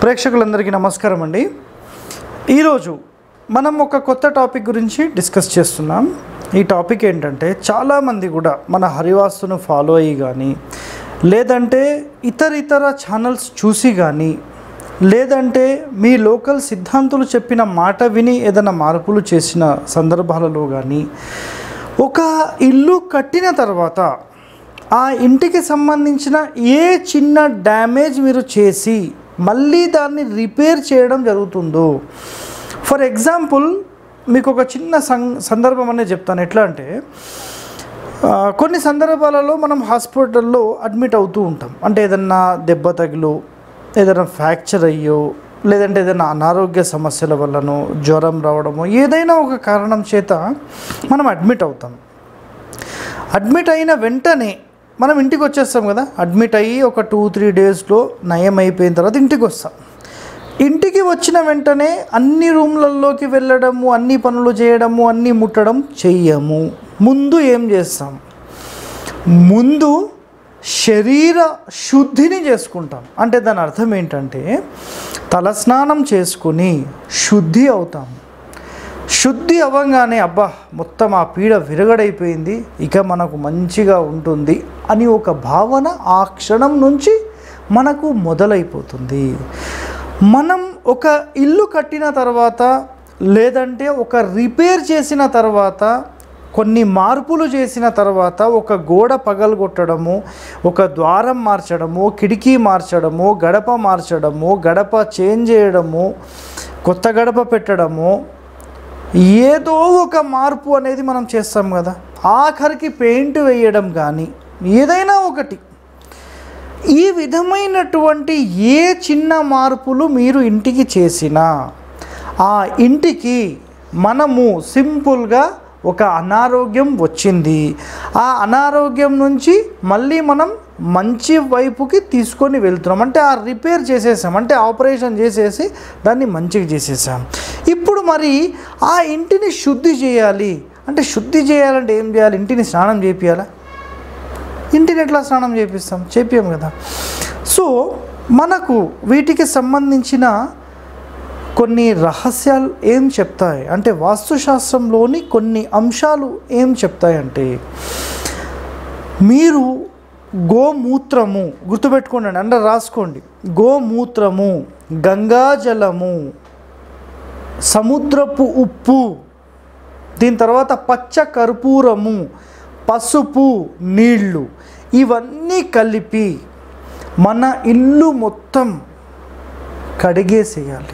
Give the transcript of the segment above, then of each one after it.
ప్రేక్షకులందరికీ నమస్కారం అండి ఈరోజు మనం ఒక కొత్త టాపిక్ గురించి డిస్కస్ చేస్తున్నాం ఈ టాపిక్ ఏంటంటే చాలామంది కూడా మన హరివాస్తును ఫాలో అయ్యి కానీ లేదంటే ఇతర ఇతర ఛానల్స్ చూసి కానీ లేదంటే మీ లోకల్ సిద్ధాంతులు చెప్పిన మాట విని ఏదైనా మార్పులు చేసిన సందర్భాలలో కానీ ఒక ఇల్లు కట్టిన తర్వాత ఆ ఇంటికి సంబంధించిన ఏ చిన్న డ్యామేజ్ మీరు చేసి మళ్ళీ దాన్ని రిపేర్ చేయడం జరుగుతుందో ఫర్ ఎగ్జాంపుల్ మీకు ఒక చిన్న సం సందర్భం అనేది చెప్తాను ఎట్లా అంటే ఆ, కొన్ని సందర్భాలలో మనం హాస్పిటల్లో అడ్మిట్ అవుతూ ఉంటాం అంటే ఏదన్నా దెబ్బ తగిలో ఏదైనా ఫ్రాక్చర్ అయ్యో లేదంటే ఏదైనా అనారోగ్య సమస్యల వల్లనో జ్వరం రావడమో ఏదైనా ఒక కారణం చేత మనం అడ్మిట్ అవుతాం అడ్మిట్ అయిన వెంటనే మనం ఇంటికి వచ్చేస్తాం కదా అడ్మిట్ అయ్యి ఒక టూ త్రీ డేస్లో నయం అయిపోయిన తర్వాత ఇంటికి వస్తాం ఇంటికి వచ్చిన వెంటనే అన్ని రూమ్లలోకి వెళ్ళడము అన్ని పనులు చేయడము అన్నీ ముట్టడం చెయ్యము ముందు ఏం చేస్తాం ముందు శరీర శుద్ధిని చేసుకుంటాం అంటే దాని అర్థం ఏంటంటే తలస్నానం చేసుకుని శుద్ధి అవుతాం శుద్ధి అవ్వగానే అబ్బా మొత్తం ఆ పీడ విరగడైపోయింది ఇక మనకు మంచిగా ఉంటుంది అని ఒక భావన ఆ క్షణం నుంచి మనకు మొదలైపోతుంది మనం ఒక ఇల్లు కట్టిన తర్వాత లేదంటే ఒక రిపేర్ చేసిన తర్వాత కొన్ని మార్పులు చేసిన తర్వాత ఒక గోడ పగలగొట్టడము ఒక ద్వారం మార్చడము కిటికీ మార్చడము గడప మార్చడము గడప చేంజ్ చేయడము కొత్త గడప పెట్టడము ఏదో ఒక మార్పు అనేది మనం చేస్తాం కదా ఆఖరికి పెయింట్ వేయడం కానీ ఏదైనా ఒకటి ఈ విధమైనటువంటి ఏ చిన్న మార్పులు మీరు ఇంటికి చేసినా ఆ ఇంటికి మనము సింపుల్గా ఒక అనారోగ్యం వచ్చింది ఆ అనారోగ్యం నుంచి మళ్ళీ మనం మంచి వైపుకి తీసుకొని వెళ్తున్నాం అంటే ఆ రిపేర్ చేసేసాం అంటే ఆపరేషన్ చేసేసి దాన్ని మంచిగా చేసేసాం ఇప్పుడు మరి ఆ ఇంటిని శుద్ధి చేయాలి అంటే శుద్ధి చేయాలంటే ఏం చేయాలి ఇంటిని స్నానం చేపియాలా ఇంటిని ఎట్లా స్నానం చేపిస్తాం చేపియం కదా సో మనకు వీటికి సంబంధించిన కొన్ని రహస్యాలు ఏం చెప్తాయి అంటే వాస్తుశాస్త్రంలోని కొన్ని అంశాలు ఏం చెప్తాయంటే మీరు గోమూత్రము గుర్తుపెట్టుకోండి అంటే రాసుకోండి గోమూత్రము గంగాజలము సముద్రపు ఉప్పు దీని తర్వాత పచ్చ కర్పూరము పసుపు నీళ్ళు ఇవన్నీ కలిపి మన ఇల్లు మొత్తం కడిగేసేయాలి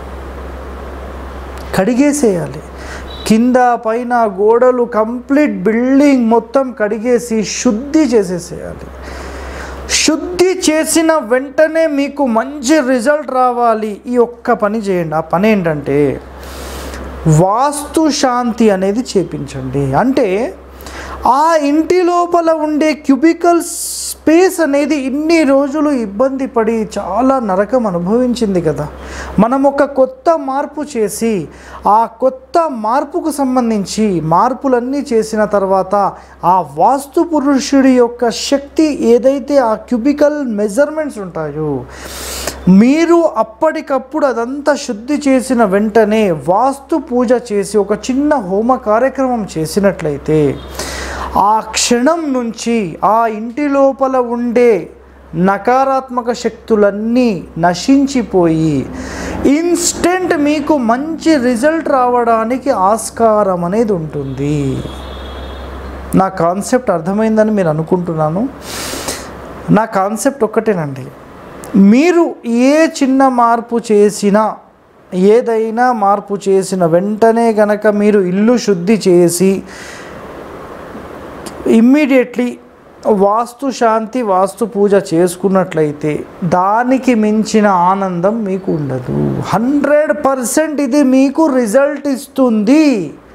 కడిగేసేయాలి కింద పైన గోడలు కంప్లీట్ బిల్డింగ్ మొత్తం కడిగేసి శుద్ధి చేసేసేయాలి శుద్ధి చేసిన వెంటనే మీకు మంచి రిజల్ట్ రావాలి ఈ ఒక్క పని చేయండి ఆ పని ఏంటంటే వాస్తు శాంతి అనేది చేపించండి అంటే ఆ ఇంటి లోపల ఉండే క్యూబికల్ స్పేస్ అనేది ఇన్ని రోజులు ఇబ్బంది పడి చాలా నరకం అనుభవించింది కదా మనం ఒక కొత్త మార్పు చేసి ఆ కొత్త మార్పుకు సంబంధించి మార్పులన్నీ చేసిన తర్వాత ఆ వాస్తు పురుషుడి యొక్క శక్తి ఏదైతే ఆ క్యూబికల్ మెజర్మెంట్స్ ఉంటాయో మీరు అప్పటికప్పుడు అదంతా శుద్ధి చేసిన వెంటనే వాస్తు పూజ చేసి ఒక చిన్న హోమ కార్యక్రమం చేసినట్లయితే ఆ క్షణం నుంచి ఆ ఇంటి లోపల ఉండే నకారాత్మక శక్తులన్నీ నశించిపోయి ఇన్స్టెంట్ మీకు మంచి రిజల్ట్ రావడానికి ఆస్కారం అనేది ఉంటుంది నా కాన్సెప్ట్ అర్థమైందని మీరు అనుకుంటున్నాను నా కాన్సెప్ట్ ఒక్కటేనండి మీరు ఏ చిన్న మార్పు చేసినా ఏదైనా మార్పు చేసిన వెంటనే గనక మీరు ఇల్లు శుద్ధి చేసి ఇమ్మీడియట్లీ వాస్తు శాంతి వాస్తు పూజ చేసుకున్నట్లయితే దానికి మించిన ఆనందం మీకు ఉండదు హండ్రెడ్ పర్సెంట్ ఇది మీకు రిజల్ట్ ఇస్తుంది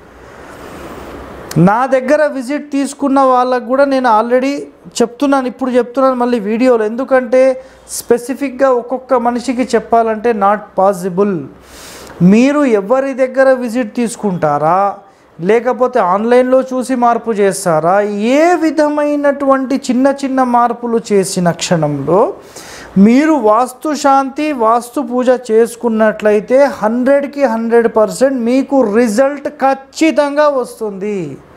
నా దగ్గర విజిట్ తీసుకున్న వాళ్ళకు కూడా నేను ఆల్రెడీ చెప్తున్నాను ఇప్పుడు చెప్తున్నాను మళ్ళీ వీడియోలో ఎందుకంటే స్పెసిఫిక్గా ఒక్కొక్క మనిషికి చెప్పాలంటే నాట్ పాసిబుల్ మీరు ఎవరి దగ్గర విజిట్ తీసుకుంటారా లేకపోతే ఆన్లైన్లో చూసి మార్పు చేస్తారా ఏ విధమైనటువంటి చిన్న చిన్న మార్పులు చేసిన క్షణంలో మీరు వాస్తు శాంతి వాస్తు పూజ చేసుకున్నట్లయితే హండ్రెడ్కి హండ్రెడ్ పర్సెంట్ మీకు రిజల్ట్ ఖచ్చితంగా వస్తుంది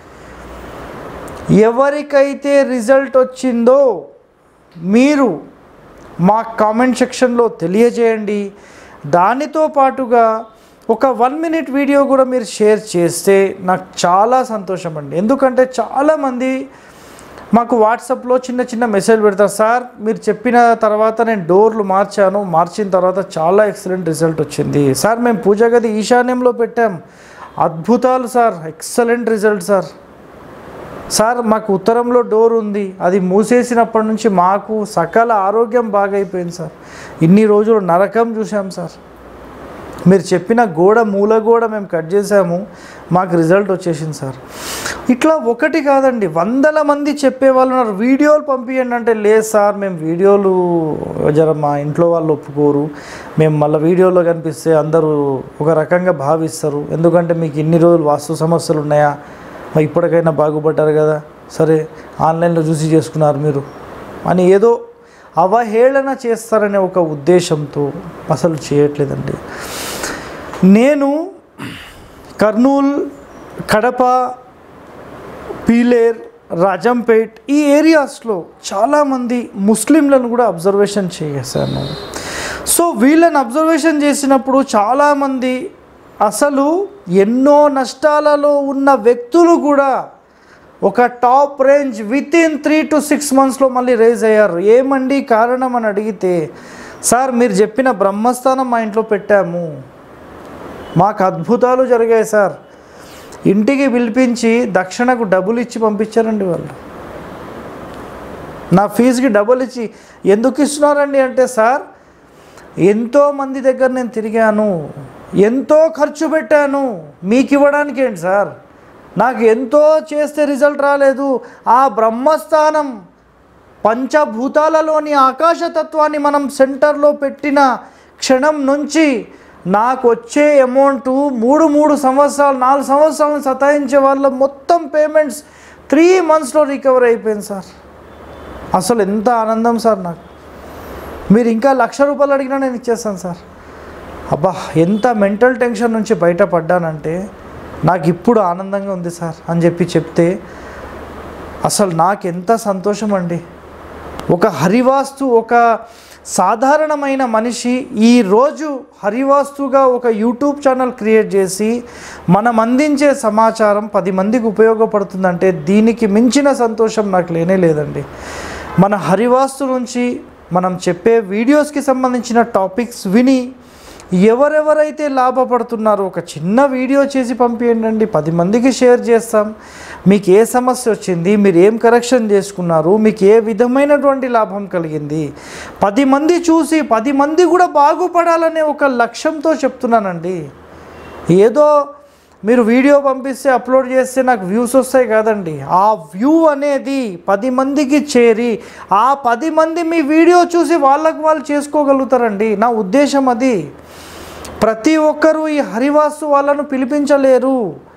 ఎవరికైతే రిజల్ట్ వచ్చిందో మీరు మా కామెంట్ సెక్షన్లో తెలియజేయండి దానితో పాటుగా ఒక వన్ మినిట్ వీడియో కూడా మీరు షేర్ చేస్తే నాకు చాలా సంతోషం అండి ఎందుకంటే చాలామంది మాకు వాట్సాప్లో చిన్న చిన్న మెసేజ్ పెడతారు సార్ మీరు చెప్పిన తర్వాత నేను డోర్లు మార్చాను మార్చిన తర్వాత చాలా ఎక్సలెంట్ రిజల్ట్ వచ్చింది సార్ మేము పూజ గది ఈశాన్యంలో పెట్టాం అద్భుతాలు sir excellent result sir sir మాకు ఉత్తరంలో డోర్ ఉంది అది మూసేసినప్పటి నుంచి మాకు సకల ఆరోగ్యం బాగైపోయింది సార్ ఇన్ని రోజులు నరకం చూసాం సార్ మీరు చెప్పిన గోడ మూల గోడ మేము కట్ చేసాము మాకు రిజల్ట్ వచ్చేసింది సార్ ఇట్లా ఒకటి కాదండి వందల మంది చెప్పేవాళ్ళు ఉన్నారు వీడియోలు పంపించండి అంటే లేదు సార్ మేము వీడియోలు జర మా ఇంట్లో వాళ్ళు ఒప్పుకోరు మేము మళ్ళీ వీడియోలో కనిపిస్తే అందరూ ఒక రకంగా భావిస్తారు ఎందుకంటే మీకు ఇన్ని రోజులు వాస్తు సమస్యలు ఉన్నాయా మరి ఇప్పటికైనా బాగుపడ్డారు కదా సరే ఆన్లైన్లో చూసి చేసుకున్నారు మీరు అని ఏదో అవహేళన చేస్తారనే ఒక ఉద్దేశంతో అసలు చేయట్లేదండి నేను కర్నూల్ కడప పీలేర్ రాజంపేట్ ఈ ఏరియాస్లో చాలామంది ముస్లింలను కూడా అబ్జర్వేషన్ చేశాను సో వీళ్ళని అబ్జర్వేషన్ చేసినప్పుడు చాలామంది అసలు ఎన్నో నష్టాలలో ఉన్న వ్యక్తులు కూడా ఒక top range within three to six మంత్స్లో మళ్ళీ రేజ్ అయ్యారు ఏమండి కారణం అని అడిగితే సార్ మీరు చెప్పిన బ్రహ్మస్థానం మా ఇంట్లో పెట్టాము మాకు అద్భుతాలు జరిగాయి సార్ ఇంటికి పిలిపించి దక్షిణకు డబ్బులు ఇచ్చి పంపించారండి వాళ్ళు నా ఫీజుకి డబ్బులు ఇచ్చి ఎందుకు ఇస్తున్నారండి అంటే సార్ ఎంతో మంది దగ్గర నేను తిరిగాను ఎంతో ఖర్చు పెట్టాను మీకు ఇవ్వడానికి ఏంటి సార్ నాకు ఎంతో చేస్తే రిజల్ట్ రాలేదు ఆ బ్రహ్మస్థానం పంచభూతాలలోని ఆకాశతత్వాన్ని మనం సెంటర్లో పెట్టిన క్షణం నుంచి నాకు వచ్చే అమౌంట్ మూడు మూడు సంవత్సరాలు నాలుగు సంవత్సరాలను సతాయించే వాళ్ళ మొత్తం పేమెంట్స్ త్రీ మంత్స్లో రికవర్ అయిపోయింది సార్ అసలు ఎంత ఆనందం సార్ నాకు మీరు ఇంకా లక్ష రూపాయలు అడిగినా నేను ఇచ్చేస్తాను సార్ అబ్బా ఎంత మెంటల్ టెన్షన్ నుంచి బయటపడ్డానంటే నాకు ఇప్పుడు ఆనందంగా ఉంది సార్ అని చెప్పి చెప్తే అసలు నాకు ఎంత సంతోషం అండి ఒక హరివాస్తు ఒక సాధారణమైన మనిషి ఈరోజు హరివాస్తుగా ఒక యూట్యూబ్ ఛానల్ క్రియేట్ చేసి మనం అందించే సమాచారం పది మందికి ఉపయోగపడుతుందంటే దీనికి మించిన సంతోషం నాకు లేనే లేదండి మన హరివాస్తు నుంచి మనం చెప్పే వీడియోస్కి సంబంధించిన టాపిక్స్ విని ఎవరెవరైతే లాభపడుతున్నారో ఒక చిన్న వీడియో చేసి పంపించండి పది మందికి షేర్ చేస్తాం మీకు ఏ సమస్య వచ్చింది మీరు ఏం కరెక్షన్ చేసుకున్నారు మీకు ఏ విధమైనటువంటి లాభం కలిగింది పది మంది చూసి పది మంది కూడా బాగుపడాలనే ఒక లక్ష్యంతో చెప్తున్నానండి ఏదో మీరు వీడియో పంపిస్తే అప్లోడ్ చేస్తే నాకు వ్యూస్ వస్తాయి కాదండి ఆ వ్యూ అనేది పది మందికి చేరి ఆ పది మంది మీ వీడియో చూసి వాళ్ళకు వాళ్ళు చేసుకోగలుగుతారండి నా ఉద్దేశం అది ప్రతి ఒక్కరూ ఈ హరివాసు వాళ్ళను పిలిపించలేరు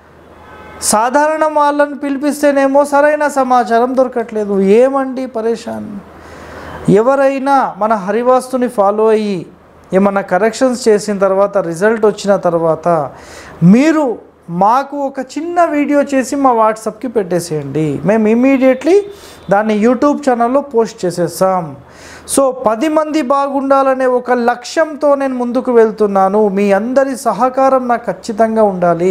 సాధారణ వాళ్ళను పిలిపిస్తేనేమో సరైన సమాచారం దొరకట్లేదు ఏమండి పరేషాన్ ఎవరైనా మన హరివాస్తుని ఫాలో అయ్యి ఏమన్నా కరెక్షన్స్ చేసిన తర్వాత రిజల్ట్ వచ్చిన తర్వాత మీరు మాకు ఒక చిన్న వీడియో చేసి మా వాట్సాప్కి పెట్టేసేయండి మేము ఇమీడియట్లీ దాన్ని యూట్యూబ్ ఛానల్లో పోస్ట్ చేసేస్తాం సో పది మంది బాగుండాలనే ఒక లక్ష్యంతో నేను ముందుకు వెళ్తున్నాను మీ అందరి సహకారం నాకు ఖచ్చితంగా ఉండాలి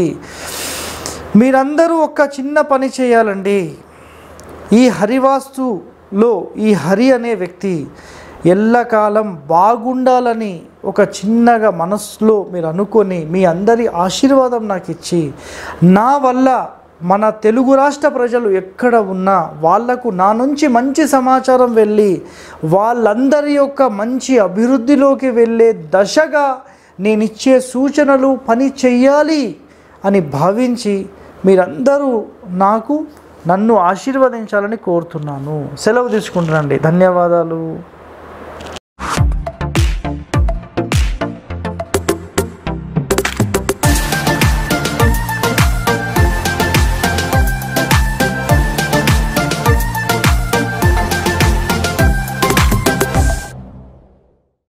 మీరందరూ ఒక చిన్న పని చేయాలండి ఈ హరివాస్తులో ఈ హరి అనే వ్యక్తి ఎల్లకాలం బాగుండాలని ఒక చిన్నగా మనస్సులో మీరు అనుకొని మీ అందరి ఆశీర్వాదం నాకు ఇచ్చి నా వల్ల మన తెలుగు రాష్ట్ర ప్రజలు ఎక్కడ ఉన్నా వాళ్లకు నా నుంచి మంచి సమాచారం వెళ్ళి వాళ్ళందరి యొక్క మంచి అభివృద్ధిలోకి వెళ్ళే దశగా నేను ఇచ్చే సూచనలు పని చెయ్యాలి అని భావించి మీరందరూ నాకు నన్ను ఆశీర్వదించాలని కోరుతున్నాను సెలవు తీసుకుంటున్నాండి ధన్యవాదాలు